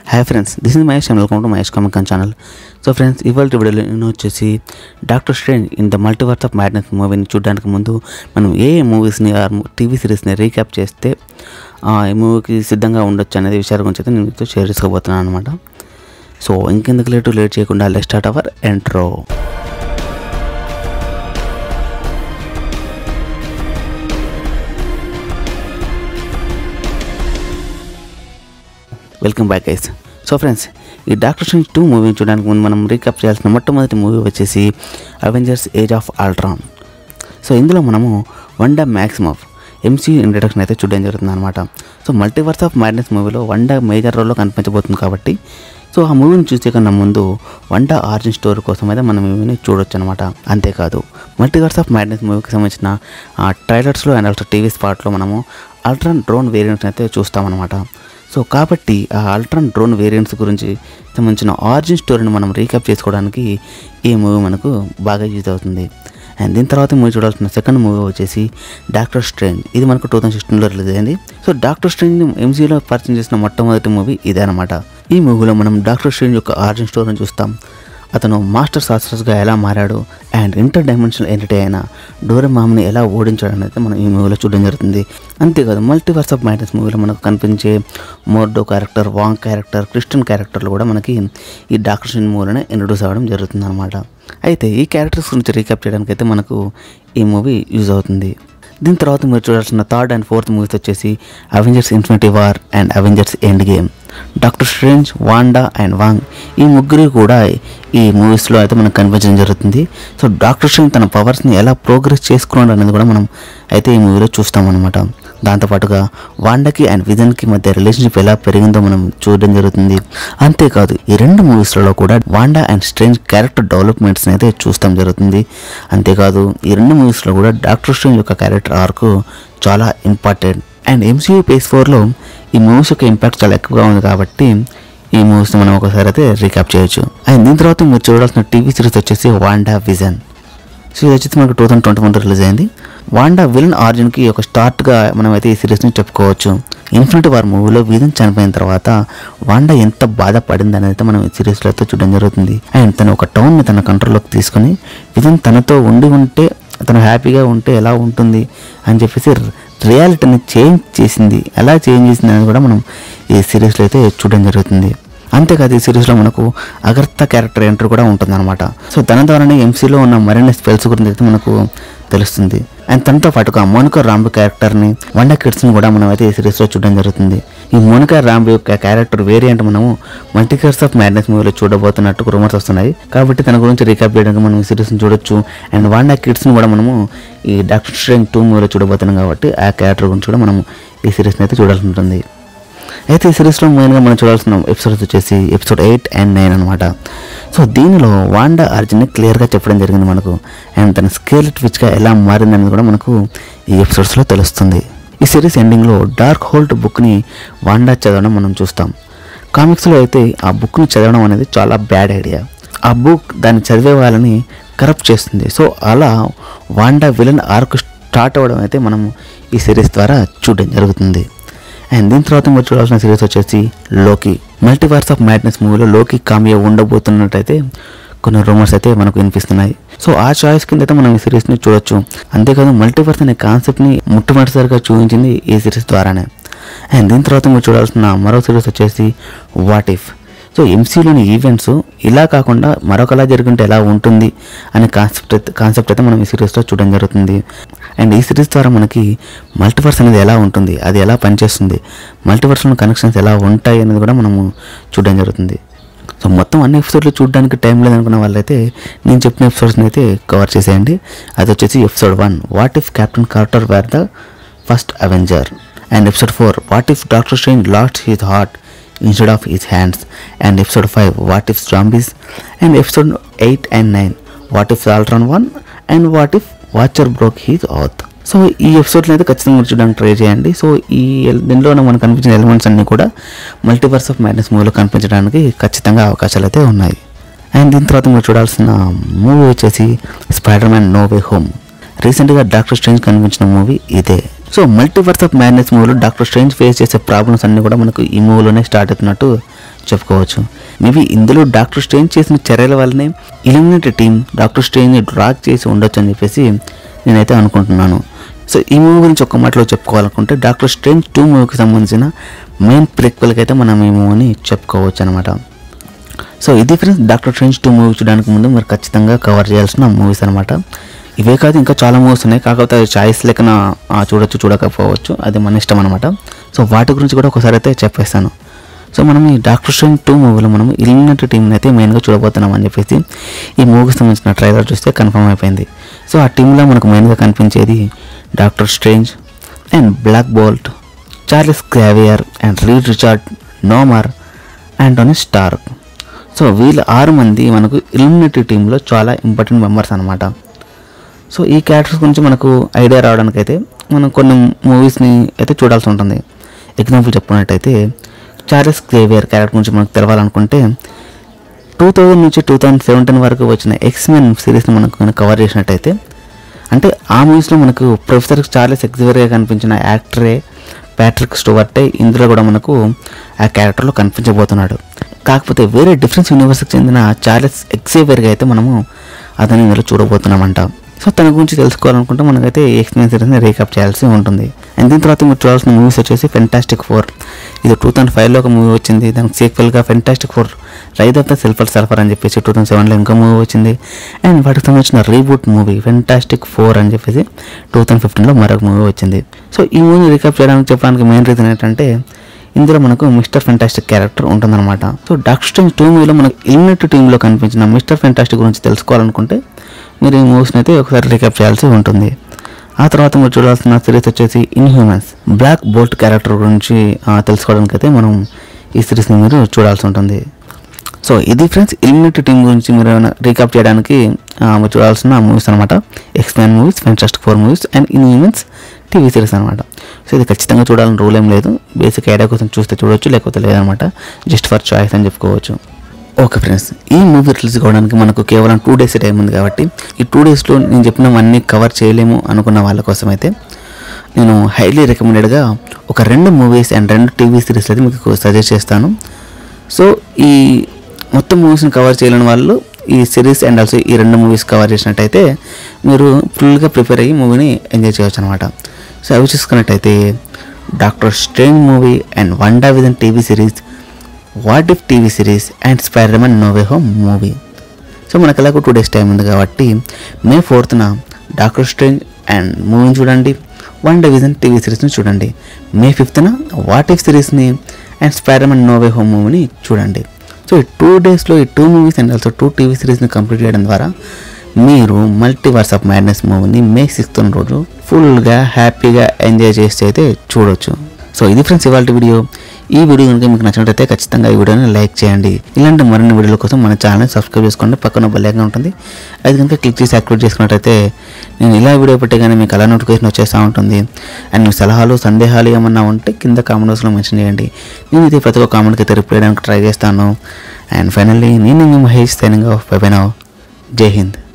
hi friends this is Mahesh and welcome to Mahesh Comicon channel so friends ఇవాళ వీడియోలో నేను వచ్చేసి Doctor Strange in the Multiverse of Madness మూవీని చూడడానికి ముందు మనం ఏ ఏ మూవీస్ని ఆర్ టీవీ సిరీస్ని రీక్యాప్ చేస్తే ఆ, ఈ మూవీకి సిద్ధంగా ఉండొచ్చు అనేది విషయాల గురించి అయితే నేను మీతో షేర్ చేసుకోబోతున్నాను అనమాట సో ఇంకెందుకు లేటు లేట్ చేయకుండా let start our intro welcome back guys so friends ఈ డాక్టర్ స్ట్రేంజ్ టూ మూవీని చూడడానికి ముందు మనం రీకప్ చేయాల్సిన మొట్టమొదటి మూవీ వచ్చేసి Avengers age of Ultron so ఇందులో మనము వన్ డా మ్యాక్సిమమ్ ఎంసీ ఇంట్రడక్షన్ అయితే చూడడం జరుగుతుంది అనమాట సో మల్టీవర్స్ ఆఫ్ మ్యాడ్నెస్ మూవీలో వన్ డా మేజర్ రోల్లో కనిపించబోతుంది కాబట్టి సో ఆ మూవీని చూసే కన్నా ముందు వన్ డా ఆరిజిన్ స్టోరీ కోసం అయితే మనం ఈ మూవీని చూడొచ్చు అనమాట అంతేకాదు మల్టీవర్స్ ఆఫ్ మ్యాడ్నెస్ మూవీకి సంబంధించిన ఆ ట్రైలర్స్లో అండ్ ఆల్సో టీవీ స్పాట్లో మనము అల్ట్రాన్ డ్రోన్ వేరియంట్స్ అయితే చూస్తామన్నమాట సో కాబట్టి ఆ అల్ట్రాన్ డ్రోన్ వేరియంట్స్ గురించి సంబంధించిన ఆరిజిన్ స్టోరీని మనం రీక్యాప్ చేసుకోవడానికి ఈ మూవీ మనకు బాగా యూజ్ అవుతుంది అండ్ దీని తర్వాత మూవీ చూడాల్సిన సెకండ్ మూవీ వచ్చేసి డాక్టర్ స్ట్రేంజ్ ఇది మనకు టూ థౌసండ్ సిక్స్టీన్లో రిలీజ్ అయింది సో డాక్టర్ స్ట్రేంజ్ ఎంసీలో పరిచయం చేసిన మొట్టమొదటి మూవీ ఇదే అనమాట ఈ మూవీలో మనం డాక్టర్ స్ట్రేంజ్ యొక్క ఆరిజిన్ స్టోరీని చూస్తాం అతను మాస్టర్ శాస్త్రస్గా ఎలా మారాడు అండ్ ఇంటర్ డైమెన్షనల్ ఎంటిటీ అయిన డోరెమామ్ని ఎలా ఓడించాడు అనేది మనం ఈ మూవీలో చూడడం జరుగుతుంది అంతేకాదు మల్టీవర్స్ ఆఫ్ మ్యాటర్స్ మూవీలో మనకు కనిపించే Mordo character Wong character Christian క్యారెక్టర్లు కూడా మనకి ఈ డాక్టర్ స్ట్రేంజ్ మూవీలోనే ఇంట్రొడ్యూస్ అవ్వడం జరుగుతుంది అనమాట అయితే ఈ క్యారెక్టర్స్ గురించి రీక్యాప్ చేయడానికి అయితే మనకు ఈ మూవీ యూజ్ అవుతుంది దీని తర్వాత మీరు చూడాల్సిన థర్డ్ అండ్ ఫోర్త్ మూవీస్ వచ్చేసి Avengers Infinity War and Avengers Endgame Doctor Strange Wanda and Wong ఈ ముగ్గురు కూడా ఈ మూవీస్లో అయితే మనకు కనిపించడం జరుగుతుంది సో డాక్టర్ స్ట్రేంజ్ తన పవర్స్ని ఎలా ప్రోగ్రెస్ చేసుకున్నాడు అనేది కూడా మనం అయితే ఈ మూవీలో చూస్తామన్నమాట దాంతోపాటుగా వాండాకి అండ్ విజన్కి మధ్య రిలేషన్షిప్ ఎలా పెరిగిందో మనం చూడడం జరుగుతుంది అంతేకాదు ఈ రెండు మూవీస్లలో కూడా వాండా అండ్ స్ట్రేంజ్ క్యారెక్టర్ డెవలప్మెంట్స్ని అయితే చూస్తాం జరుగుతుంది అంతేకాదు ఈ రెండు మూవీస్లో కూడా డాక్టర్ స్ట్రేంజ్ యొక్క క్యారెక్టర్ ఆర్క్ చాలా ఇంపార్టెంట్ అండ్ ఎంసీయూ పేస్ ఫోర్లో ఈ మూవీస్ యొక్క ఇంపాక్ట్ చాలా ఎక్కువగా ఉంది కాబట్టి ఈ మూవీస్ మనం ఒకసారి అయితే రీక్యాప్ చేయొచ్చు అండ్ దీని తర్వాత మీరు చూడాల్సిన టీవీ సిరీస్ వచ్చేసి వాండా విజన్ సో ఇది వచ్చేసి మనకు టూ థౌసండ్ ట్వంటీ వన్లో రిలీజ్ అయింది వాండా విలన్ ఆర్జున్కి ఒక స్టార్ట్గా మనం అయితే ఈ సిరీస్ని చెప్పుకోవచ్చు ఇన్ఫినిటీ వార్ మూవీలో విలన్ చనిపోయిన తర్వాత వాండా ఎంత బాధపడింది అనేది అయితే మనం ఈ సిరీస్లో అయితే చూడడం జరుగుతుంది అండ్ తను ఒక టౌన్ని తన కంట్రోల్లోకి తీసుకొని విలన్ తనతో ఉండి ఉంటే తను హ్యాపీగా ఉంటే ఎలా ఉంటుంది అని చెప్పేసి రియాలిటీని చేంజ్ చేసింది ఎలా చేంజ్ చేసింది అనేది కూడా మనం ఈ సిరీస్లో అయితే చూడడం జరుగుతుంది అంతేకాదు ఈ సిరీస్లో మనకు అగర్త క్యారెక్టర్ ఎంట్రీ కూడా ఉంటుందన్నమాట సో దాని ద్వారానే ఎంసీలో ఉన్న మరిన్ని స్పెల్స్ గురించి అయితే మనకు తెలుస్తుంది అండ్ తనతో పాటుగా మోనికా రాంబు క్యారెక్టర్ని వండ కిడ్స్ని కూడా మనం అయితే ఈ సిరీస్లో చూడడం జరుగుతుంది ఈ మోనికా రాంబు యొక్క క్యారెక్టర్ వేరియంట్ మనము మల్టీకర్స్ ఆఫ్ మ్యాడ్నెస్ మూవీలో చూడబోతున్నట్టు రూమర్స్ వస్తున్నాయి కాబట్టి తన గురించి రీకాప్ చేయడానికి మనం ఈ సిరీస్ని చూడొచ్చు అండ్ వాండా కిడ్స్ని కూడా మనము ఈ డాక్టర్ స్ట్రేంజ్ టూ మూవీలో చూడబోతున్నాం కాబట్టి ఆ క్యారెక్టర్ గురించి కూడా మనం ఈ సిరీస్ని అయితే చూడాల్సి ఉంటుంది అయితే ఈ సిరీస్లో మెయిన్గా మనం చూడాల్సిన ఎపిసోడ్స్ వచ్చేసి ఎపిసోడ్ ఎయిట్ అండ్ నైన్ అనమాట సో దీనిలో వాండా అర్జున్ని క్లియర్గా చెప్పడం జరిగింది మనకు అండ్ తన స్కేల్ ట్విచ్గా ఎలా మారిందనేది కూడా మనకు ఈ ఎపిసోడ్స్లో తెలుస్తుంది ఈ సిరీస్ ఎండింగ్లో డార్క్ హోల్డ్ బుక్ని వాండా చదవడం మనం చూస్తాం కామిక్స్లో అయితే ఆ బుక్ని చదవడం అనేది చాలా బ్యాడ్ ఐడియా ఆ బుక్ దాన్ని చదివే వాళ్ళని కరప్ట్ చేస్తుంది సో అలా వాండా విలన్ ఆర్క్ స్టార్ట్ అవ్వడం అయితే మనం ఈ సిరీస్ ద్వారా చూడడం జరుగుతుంది అండ్ దీని తర్వాత మీరు చూడాల్సిన సిరీస్ వచ్చేసి లోకి మల్టీవర్స్ ఆఫ్ మ్యాడ్నెస్ మూవీలో లోకి కామియా ఉండబోతున్నట్టయితే కొన్ని రూమర్స్ అయితే మనకు వినిపిస్తున్నాయి సో ఆ చాయిస్ కింద అయితే మనం ఈ సిరీస్ని చూడొచ్చు అంతేకాదు మల్టీవర్స్ అనే కాన్సెప్ట్ని మొట్టమొదటిసారిగా చూపించింది ఈ సిరీస్ ద్వారానే అండ్ దీని తర్వాత మీరు చూడాల్సిన మరో సిరీస్ వచ్చేసి వాట్ ఇఫ్ సో ఎంసీలోని ఈవెంట్స్ ఇలా కాకుండా మరొకలా జరుగుంటే ఎలా ఉంటుంది అనే కాన్సెప్ట్ అయితే కాన్సెప్ట్ అయితే మనం ఈ సిరీస్లో చూడడం జరుగుతుంది అండ్ ఈ సిరీస్ ద్వారా మనకి మల్టీవర్స్ అనేది ఎలా ఉంటుంది అది ఎలా పనిచేస్తుంది మల్టీవర్స్లో కనెక్షన్స్ ఎలా ఉంటాయి అనేది కూడా మనము చూడడం జరుగుతుంది సో మొత్తం అన్ని ఎపిసోడ్లు చూడడానికి టైం లేదనుకున్న వాళ్ళైతే నేను చెప్పిన ఎపిసోడ్స్ని అయితే కవర్ చేసేయండి అది వచ్చేసి episode one what if Captain Carter were the first avenger and episode four what if Doctor Strange lost his heart instead of his hands and episode five what if zombies and episode eight and nine what if Ultron won and what if watcher broke his oath so ఈ ఎపిసోడ్ని అయితే ఖచ్చితంగా మీరు చూడడానికి try చేయండి so ఈ L- దీనిలో మనకు కనిపించిన ఎలిమెంట్స్ అన్నీ కూడా మల్టీవర్స్ ఆఫ్ మ్యాడ్నెస్ మూవీలో కనిపించడానికి ఖచ్చితంగా అవకాశాలు అయితే ఉన్నాయి అండ్ దీని తర్వాత మీరు చూడాల్సిన మూవీ వచ్చేసి Spiderman no way home రీసెంట్గా డాక్టర్ స్ట్రేంజ్ కనిపించిన మూవీ ఇదే సో మల్టీవర్స్ ఆఫ్ మ్యాడ్నెస్ మూవీలో డాక్టర్ స్ట్రేంజ్ ఫేస్ చేసే ప్రాబ్లమ్స్ అన్నీ కూడా మనకు ఈ మూవీలోనే స్టార్ట్ అవుతున్నట్టు చెప్పుకోవచ్చు మేబీ ఇందులో డాక్టర్ స్ట్రేంజ్ చేసిన చర్యల వల్లనే ఇలిమినేటెడ్ టీం డాక్టర్ స్ట్రేంజ్ని డ్రాక్ చేసి ఉండొచ్చు అని చెప్పేసి నేనైతే అనుకుంటున్నాను సో ఈ మూవీ గురించి ఒక్క మాటలో చెప్పుకోవాలనుకుంటే డాక్టర్ స్ట్రేంజ్ టూ మూవీకి సంబంధించిన మెయిన్ ప్రిక్వెల్కి అయితే మనం ఈ మూవీని చెప్పుకోవచ్చు అనమాట సో ఇది friends Doctor Strange two movie చూడడానికి ముందు మీరు ఖచ్చితంగా కవర్ చేయాల్సిన మూవీస్ అనమాట ఇవే కాదు ఇంకా చాలా మూవీస్ ఉన్నాయి కాకపోతే అది చాయిస్ లెక్కన ఆ, చూడొచ్చు చూడకపోవచ్చు అది మన ఇష్టం అనమాట సో వాటి గురించి కూడా ఒకసారి అయితే చెప్పేస్తాను సో మనం ఈ డాక్టర్ స్ట్రేంజ్ టూ మూవీలో మనం ఇలిమినేట్ టీంని అయితే మెయిన్గా చూడబోతున్నాం అని చెప్పేసి ఈ మూవీకి సంబంధించిన ట్రైలర్ చూస్తే కన్ఫర్మ్ అయిపోయింది సో ఆ టీంలో మనకు మెయిన్గా కనిపించేది Doctor Strange and Black Bolt Charles Xavier and Reed Richard Namor Antony star so వీళ్ళ ఆరు మంది మనకు ఇలిమినేటివ్ టీంలో చాలా ఇంపార్టెంట్ మెంబర్స్ అనమాట సో ఈ క్యారెక్టర్స్ గురించి మనకు ఐడియా రావడానికి అయితే మనం కొన్ని మూవీస్ని అయితే చూడాల్సి ఉంటుంది ఎగ్జాంపుల్ చెప్పుకున్నట్టయితే చార్లెస్ క్లేవియర్ క్యారెక్టర్ గురించి మనకు తెలవాలనుకుంటే టూ థౌజండ్ నుంచి టూ థౌజండ్ సెవెంటీన్ వరకు వచ్చిన ఎక్స్మెన్ సిరీస్ని మనకు కనుక కవర్ చేసినట్టయితే అంటే ఆ మూవీస్లో మనకు ప్రొఫెసర్ చార్లెస్ ఎగ్జివర్గా కనిపించిన యాక్టరే ప్యాట్రిక్ స్టోవర్టే ఇందులో కూడా మనకు ఆ క్యారెక్టర్లో కనిపించబోతున్నాడు కాకపోతే వేరే డిఫరెన్స్ యూనివర్స్కి చెందిన చార్లెస్ ఎక్సేవియర్గా అయితే మనము అతన్ని ఇందులో చూడబోతున్నామంట సో తన గురించి తెలుసుకోవాలనుకుంటే మనకైతే ఈ ఎక్స్పీరియన్స్ సిరీస్ని రీకప్ చేయాల్సి ఉంటుంది అండ్ దీని తర్వాత మీరు చూడాల్సిన మూవీస్ వచ్చేసి ఫెంటాస్టిక్ ఫోర్ ఇది టూ థౌసండ్ ఫైవ్లో ఒక మూవీ వచ్చింది దానికి సీక్వెల్గా Fantastic Four rise of the Silver Surfer అని చెప్పేసి టూ థౌసండ్ సెవెన్లో ఇంకో మూవీ వచ్చింది అండ్ వాటికి సంబంధించిన రీబూట్ మూవీ ఫెంటాస్టిక్ ఫోర్ అని చెప్పేసి టూ థౌసండ్ ఫిఫ్టీన్లో మరొక మూవీ వచ్చింది సో ఈ మూవీ రీకప్ చేయడానికి చెప్పడానికి మెయిన్ రీజన్ ఏంటంటే ఇందులో మనకు మిస్టర్ ఫెంటాస్టిక్ క్యారెక్టర్ ఉంటుందన్నమాట సో డాక్టర్ స్ట్రేంజ్ టూ మూవీలో మనకు ఇలిమినేట్ టీంలో కనిపించిన మిస్టర్ ఫెంటాస్టిక్ గురించి తెలుసుకోవాలనుకుంటే మీరు ఈ మూవీస్ని అయితే ఒకసారి రీకప్ చేయాల్సి ఉంటుంది ఆ తర్వాత మీరు చూడాల్సిన సిరీస్ వచ్చేసి ఇన్హ్యూమన్స్ బ్లాక్ బోల్ట్ క్యారెక్టర్ గురించి ఆ, తెలుసుకోవడానికి అయితే మనం ఈ సిరీస్ని మీరు చూడాల్సి ఉంటుంది సో ఇది ఫ్రెండ్స్ ఇలిమినేట్ టీం గురించి మీరు ఏమైనా రీకాప్ చేయడానికి ఆ, మీరు చూడాల్సిన మూవీస్ అనమాట X Men movies Fantastic Four movies and in events TV series అనమాట సో ఇది ఖచ్చితంగా చూడాలని రూల్ ఏం లేదు బేసిక్ ఐడియా కోసం చూస్తే చూడొచ్చు లేకపోతే లేదనమాట జస్ట్ ఫర్ చాయిస్ అని చెప్పుకోవచ్చు ఓకే ఫ్రెండ్స్ ఈ మూవీ రిలీజ్ కావడానికి మనకు కేవలం టూ డేస్ టైం ఉంది కాబట్టి ఈ టూ డేస్లో నేను చెప్పినవన్నీ కవర్ చేయలేము అనుకున్న వాళ్ళ కోసం అయితే నేను హైలీ రికమెండెడ్గా ఒక రెండు మూవీస్ అండ్ రెండు టీవీ సిరీస్లు అయితే మీకు సజెస్ట్ చేస్తాను సో ఈ మొత్తం మూవీస్ని కవర్ చేయలేని వాళ్ళు ఈ సిరీస్ అండ్ ఆల్సో ఈ రెండు మూవీస్ కవర్ చేసినట్టయితే మీరు ఫుల్గా ప్రిపేర్ అయ్యి మూవీని ఎంజాయ్ చేయొచ్చు అనమాట సో అవి చూసుకున్నట్టయితే Doctor Strange movie and WandaVision TV series what if TV series and Spiderman no way home movie so మనకు ఎలాగో టూ డేస్ టైం ఉంది కాబట్టి మే ఫోర్త్న డాక్టర్ స్ట్రేంజ్ అండ్ మూవీని చూడండి వన్ డివిజన్ టీవీ సిరీస్ని చూడండి మే ఫిఫ్త్న వాట్ ఇఫ్ సిరీస్ని అండ్ స్పైడర్మన్ నోవే హోమ్ మూవీని చూడండి సో ఈ టూ డేస్లో ఈ two movies and also two TV సిరీస్ని కంప్లీట్ చేయడం ద్వారా మీరు మల్టీవర్స్ ఆఫ్ మ్యాడ్నెస్ మూవీని మే సిక్స్త్ రోజు ఫుల్గా హ్యాపీగా ఎంజాయ్ చేసి అయితే చూడొచ్చు సో ఇది ఫ్రెండ్స్ ఇవాళ వీడియో ఈ వీడియో కనుక మీకు నచ్చినట్లయితే ఖచ్చితంగా ఈ వీడియోని లైక్ చేయండి ఇలాంటి మరిన్ని వీడియోల కోసం మన ఛానల్ని సబ్స్క్రైబ్ చేసుకోండి పక్కన బెల్లైకన్ ఉంటుంది అది కనుక క్లిక్ చేసి యాక్టివేట్ చేసుకున్నట్టయితే నేను ఇలా వీడియో పెట్టగానే మీకు అలా నోటిఫికేషన్ వచ్చేస్తూ ఉంటుంది అండ్ మీ సలహాలు సందేహాలు ఏమన్నా ఉంటే కింద కామెంట్ బాక్స్లో మెన్షన్ చేయండి నేను ఇది ప్రతి ఒక్క కామెంట్కి అయితే రిప్లై చేయడానికి ట్రై చేస్తాను అండ్ ఫైనల్లీ నేను మీ Mahesh signing off bye now Jai Hind